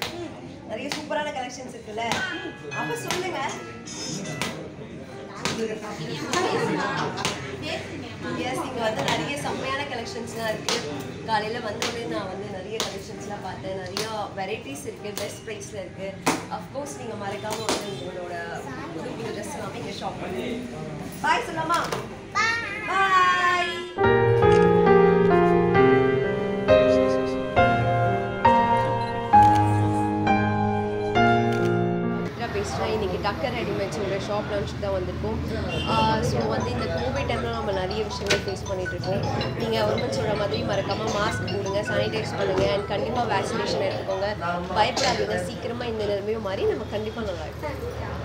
நிறைய சூப்பரான கலெக்ஷன்ஸ் இருக்குல்ல அப்ப சொல்லுங்க எஸ் இங்க வந்து நிறைய செம்மையான கலெக்ஷன்ஸ்லாம் இருக்கு காலையில வந்தோடனே நான் வந்து நிறைய கலெக்ஷன்ஸ்லாம் பார்த்தேன் நிறைய வெரைட்டிஸ் இருக்கு பெஸ்ட் ப்ரைஸ்ல இருக்கு அஃப்கோர்ஸ் நீங்க மறக்காம வந்து உங்களோட புது புது ட்ரெஸ் எல்லாமே இங்க ஷாப் பண்ணுங்க பாய் சொல்லாமா பாய் பேசுகிறேன் இன்றைக்கி டக்கர் ரெடிமேட்ஸோட ஷாப் லான்ச்சுக்கு தான் வந்திருக்கோம் ஸோ வந்து இந்த கோவிட் டைமில் நம்ம நிறைய விஷயங்கள் ஃபேஸ் பண்ணிட்டு இருக்கோம் நீங்கள் ஒருமன் சொல்கிற மாதிரி மறக்காமல் மாஸ்க் போடுங்க சானிடைஸ் பண்ணுங்கள் அண்ட் கண்டிப்பாக வேக்சினேஷன் எடுத்துக்கோங்க பயப்படாதீங்க சீக்கிரமாக இந்த நிலைமையும் மாறி நம்ம கண்டிப்பாக நல்லா இருக்கும்